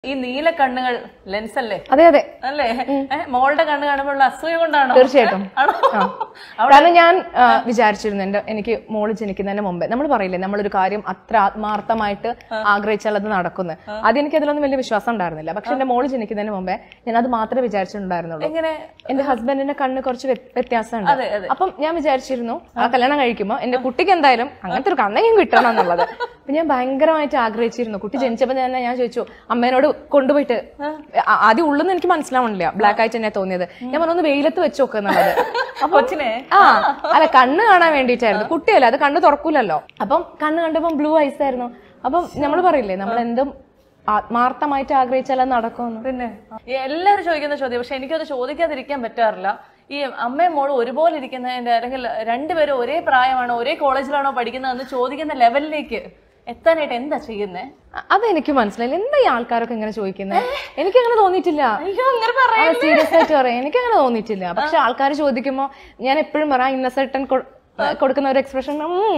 ഈ നീല കണ്ണുകൾ ലെൻസ് അല്ലേ അതെ അതെ അല്ലേ ഏ, മോളുടെ കണ്ണ് കാണുമ്പോഴുള്ള അസൂയ കൊണ്ടാണോ തീർച്ചയായിട്ടും ആണോ കാരണം ഞാൻ ആ, വിചാരിച്ചിരുന്നു എന്റെ എനിക്ക് മോള് ജനിക്കുന്നതിന് മുമ്പേ നമ്മൾ പറയില്ലേ നമ്മളൊരു കാര്യം അത്ര ആത്മാർത്ഥമായിട്ട് ആഗ്രഹിച്ചാൽ അത് നടക്കുന്നു അത് എനിക്ക് അതിലൊന്നും വലിയ വിശ്വാസം ഉണ്ടായിരുന്നില്ല പക്ഷെ എന്റെ മോള് ജനിക്കുന്നതിന് മുമ്പേ ഞാൻ അത് മാത്രമേ വിചാരിച്ചിട്ടുണ്ടായിരുന്നുള്ളൂ എങ്ങനെ എന്റെ ഹസ്ബൻഡിന്റെ കണ്ണ് കുറച്ച് വ്യ- വ്യത്യാസമുണ്ട് അതെ, അതെ. അപ്പം ഞാൻ വിചാരിച്ചിരുന്നു ആ കല്യാണം കഴിക്കുമ്പോൾ എന്റെ കുട്ടിക്ക് എന്തായാലും അങ്ങനത്തെ ഒരു കണ്ണെങ്കിലും കിട്ടണം എന്നുള്ളത് അപ്പൊ ഞാൻ ഭയങ്കരമായിട്ട് ആഗ്രഹിച്ചിരുന്നു കുട്ടി ജനിച്ചപ്പോൾ തന്നെ ഞാൻ ചോദിച്ചു അമ്മേനോട് കൊണ്ടുപോയിട്ട് ആ- ആദ്യം ഉള്ളെന്ന് എനിക്ക് മനസ്സിലാവണില്ല ബ്ലാക്ക് ആയിട്ട് തന്നെ തോന്നിയത് ഞാൻ പറഞ്ഞു ഒന്ന് വെയിലത്ത് വെച്ച് നോക്കുക എന്നുള്ളത് അപ്പൊ കൊച്ചിനെ ആ അല്ല കണ്ണ് കാണാൻ വേണ്ടിയിട്ടായിരുന്നു കുട്ടിയല്ല അത് കണ്ണ് തുറക്കൂലല്ലോ അപ്പം കണ്ണ് കണ്ടപ്പം ബ്ലൂ ഐസ് ആയിരുന്നു അപ്പം നമ്മൾ പറയില്ലേ നമ്മൾ എന്തും ആത്മാർത്ഥമായിട്ട് ആഗ്രഹിച്ചാൽ അത് നടക്കുമെന്ന് പിന്നെ ഈ എല്ലാവരും ചോദിക്കുന്ന ചോദ്യം പക്ഷെ എനിക്കത് ചോദിക്കാതിരിക്കാൻ പറ്റാറില്ല ഈ അമ്മയും മോളും ഒരുപോലെ ഇരിക്കുന്നതിന്റെ അല്ലെങ്കിൽ രണ്ടുപേരും ഒരേ പ്രായമാണോ ഒരേ കോളേജിലാണോ പഠിക്കുന്നതെന്ന് ചോദിക്കുന്ന ലെവലിലേക്ക് എത്താനായിട്ട് എന്താ ചെയ്യുന്നേ അ- അതെനിക്ക് മനസ്സിലായില്ല എന്താ ഈ ആൾക്കാരൊക്കെ ഇങ്ങനെ ചോദിക്കുന്നത് എനിക്ക് അങ്ങനെ തോന്നിയിട്ടില്ല അയ്യോ അങ്ങനെ പറയാ സീരിയസ് ആയിട്ട് പറയാം എനിക്ക് അങ്ങനെ തോന്നിയിട്ടില്ല പക്ഷെ ആൾക്കാർ ചോദിക്കുമ്പോ ഞാൻ എപ്പോഴും പറയാം ഇന്നസെർട്ടൻ കൊടുക്കുന്ന ഒരു എക്സ്പ്രഷൻ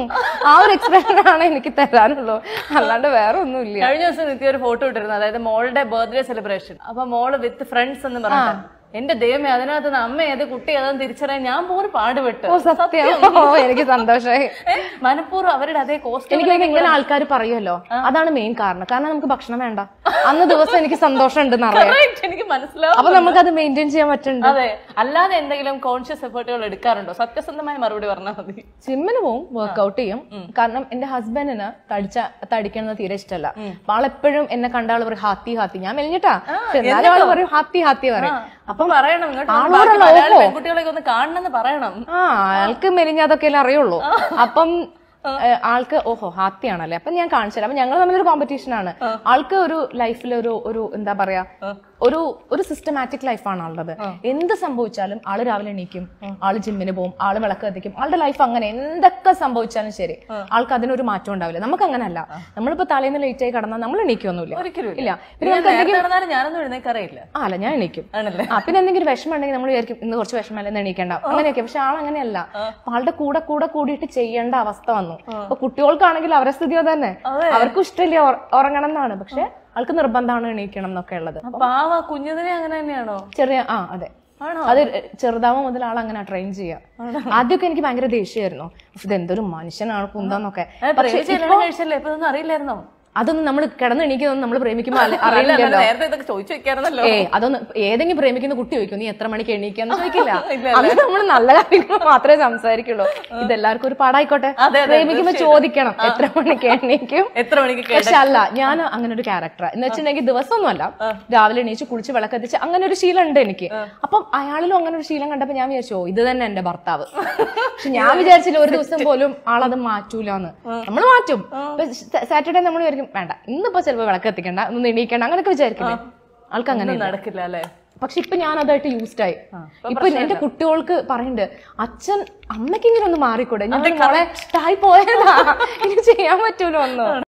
ആ ഒരു എക്സ്പ്രഷൻ ആണ് എനിക്ക് തരാനുള്ളൂ അല്ലാണ്ട് വേറെ ഒന്നുമില്ല കഴിഞ്ഞ ദിവസം നിത്യ ഒരു ഫോട്ടോ ഇട്ടിരുന്നു അതായത് മോളുടെ ബർത്ത്ഡേ സെലിബ്രേഷൻ അപ്പൊ മോള് വിത്ത് ഫ്രണ്ട്സ് എന്ന് പറഞ്ഞിട്ട് എന്റെ ദൈവമേ അതിനകത്ത് നിന്ന് അമ്മ ഏത് കുട്ടി ഏതെന്ന് തിരിച്ചറിയാൻ ഞാൻ പോലും പാടുപെട്ട് ഓ സത്യം ഓ എനിക്ക് സന്തോഷമായി ഏ, മനഃപൂർവ്വം അവരുടെ അതേ കോസ്റ്റ്യൂം എനിക്ക് തോന്നുന്നു ഇങ്ങനെ ആൾക്കാർ പറയുമല്ലോ അതാണ് മെയിൻ കാരണം കാരണം നമുക്ക് ഭക്ഷണം വേണ്ട അന്ന് ദിവസം എനിക്ക് സന്തോഷം ഉണ്ടെന്ന് അറിയാം എനിക്ക് മനസ്സിലാവും അപ്പൊ നമുക്കത് മെയിൻറ്റെയിൻ ചെയ്യാൻ പറ്റുന്നുണ്ട് അതെ അല്ലാതെ എന്തെങ്കിലും കോൺഷ്യസ് എഫേർട്ടുകൾ എടുക്കാറുണ്ടോ സത്യസന്ധമായ മറുപടി പറഞ്ഞാൽ മതി ജിമ്മിന് പോവും വർക്ക്ഔട്ട് ചെയ്യും കാരണം എന്റെ ഹസ്ബൻഡിന് തടിച്ച തടിക്കുന്നത് തീരെ ഇഷ്ടമല്ല അപ്പൊ ആളെപ്പോഴും എന്നെ കണ്ട ആള് പറയും ഹാത്തി ഹാത്തി ഞാൻ മെലിഞ്ഞിട്ടാ പക്ഷെ എന്നാലും ആള് പറയും ഹാത്തി ഹാത്തി പറയും അപ്പൊ പറയണം ഇങ്ങോട്ട് വന്ന് ആളോടുള്ള ബാക്കി മലയാളി ഓഹോ. പെൺകുട്ടികളെയൊക്കെ ഒന്ന് കാണണമെന്ന് പറയണം ആ ആൾക്ക് മെലിഞ്ഞതൊക്കെ അറിയുള്ളൂ അപ്പം ഏഹ്, ആൾക്ക് ഓഹോ ഹാത്തിയാണല്ലേ അപ്പൊ ഞാൻ കാണിച്ചു തരാം അപ്പൊ ഞങ്ങൾ തമ്മിലൊരു കോമ്പറ്റീഷൻ ആണ് ആൾക്ക് ഒരു ലൈഫിൽ ഒരു ഒരു എന്താ പറയാ ഒരു ഒരു സിസ്റ്റമാറ്റിക് ലൈഫാണ് ആളുള്ളത് എന്ത് സംഭവിച്ചാലും ആള് രാവിലെ എണീക്കും ആള് ജിമ്മിന് പോകും ആള് വിളക്ക് കത്തിക്കും ആളുടെ ലൈഫ് അങ്ങനെ എന്തൊക്കെ സംഭവിച്ചാലും ശരി ആൾക്ക് അതിനൊരു മാറ്റം ഉണ്ടാവില്ല നമുക്ക് അങ്ങനല്ല നമ്മളിപ്പോ തലേന്ന് ലേറ്റ് ആയി കടന്നാൽ നമ്മൾ എണീക്കൊന്നുമില്ല ഒരിക്കലും ഇല്ല പിന്നെ ഞാൻ നമുക്ക് നേരത്തെ നടന്നാലും ഞാനൊന്നും എഴുന്നേക്കറിയില്ല ആ അല്ല ഞാൻ എണീക്കും ആണല്ലേ ആ പിന്നെ എന്തെങ്കിലും വിഷമം ഉണ്ടെങ്കിൽ നമ്മൾ വിചാരിക്കും ഇന്ന് കുറച്ച് വിഷമം എണീക്കണ്ട അങ്ങനെയൊക്കെ പക്ഷെ ആൾ അങ്ങനെയല്ല അപ്പൊ ആളുടെ കൂടെ കൂടെ കൂടിയിട്ട് ചെയ്യേണ്ട അവസ്ഥ വന്നു അപ്പൊ കുട്ടികൾക്കാണെങ്കിൽ അവരുടെ സ്ഥിതി അത് തന്നെ അവർക്കും ഇഷ്ടമില്ല ഉറ- ഉറങ്ങണം എന്നാണ് പക്ഷെ ആൾക്ക് നിർബന്ധമാണ് എണീക്കണം എന്നൊക്കെ ഉള്ളത് പാവ കുഞ്ഞതിനെ അങ്ങനെ തന്നെയാണോ ചെറിയ ആ അതെ ആണോ? അത് ചെറുതാവുമ്പോൾ മുതൽ ആൾ അങ്ങനെ ട്രെയിൻ ചെയ്യാം ആദ്യമൊക്കെ എനിക്ക് ഭയങ്കര ദേഷ്യമായിരുന്നു ഇത് എന്തൊരു മനുഷ്യനാണ് കുന്താന്നൊക്കെ പക്ഷെ പ്രേമിച്ച് കല്യാണം കഴിച്ചല്ലേ ഇപ്പൊ ഇതൊന്നും അറിയില്ലായിരുന്നോ അതൊന്നും നമ്മൾ കിടന്ന് എണീക്കുന്നതൊന്നും നമ്മൾ പ്രേമിക്കുമ്പോൾ അല്ല- അല്ല, അറിയില്ലല്ലോ അല്ല, നേരത്തെ ഇതൊക്കെ ചോദിച്ചു വെക്കാറുന്നല്ലോ ഏ അതൊന്ന് ഏതെങ്കിലും പ്രേമിക്കുന്ന കുട്ടി ചോദിക്കും നീ എത്ര മണിക്ക് എണീക്കാന്ന് ചോദിക്കില്ല അന്ന് നമ്മൾ നല്ല കാര്യങ്ങൾ മാത്രമേ സംസാരിക്കുള്ളൂ ഇതെല്ലാവർക്കും ഒരു പാടായിക്കോട്ടെ അതെ, അതെ, പ്രേമിക്കുമ്പോ ചോദിക്കണം എത്ര മണിക്ക് എണീക്കും എത്ര മണിക്ക് കേ- പക്ഷെ അല്ല ഞാൻ അങ്ങനെ ഒരു ക്യാരക്ടർ എന്ന് വെച്ചിട്ടുണ്ടെങ്കിൽ ദിവസമൊന്നുമല്ല രാവിലെ എണീച്ച് കുളിച്ച് വിളക്കത്തിച്ച് അങ്ങനെ ഒരു ശീലം ഉണ്ട് എനിക്ക് അപ്പം അയാളിലും അങ്ങനെ ഒരു ശീലം കണ്ടപ്പോ ഞാൻ വിചാരിച്ചു "ഓ, ഇത് തന്നെ എന്റെ ഭർത്താവ് പക്ഷെ ഞാൻ വിചാരിച്ചില്ല ഒരു ദിവസം പോലും ആളത് മാറ്റൂലെന്ന് നമ്മൾ മാറ്റും സാറ്റർഡേ നമ്മൾ വിചാരിക്കും വേണ്ട ഇന്നിപ്പോ ചിലപ്പോ വിളക്ക് എത്തിക്കണ്ട ഒന്ന് എണീക്കണ്ട അങ്ങനെയൊക്കെ വിചാരിക്കില്ലേ ആൾക്ക് അങ്ങനെ ഒന്നും നടക്കില്ല അല്ലേ പക്ഷെ ഇപ്പൊ ഞാൻ അതായിട്ട് യൂസ്ഡ് ആയി ഇപ്പൊ എന്റെ കുട്ടികൾക്ക് പറയുന്നുണ്ട് അച്ഛൻ അമ്മയ്ക്ക് ഇങ്ങനെ ഒന്ന് മാറിക്കൂടെ ഞാൻ മോളെ ടായി പോയതാ ഇനി ചെയ്യാൻ പറ്റൂലോ ഒന്ന്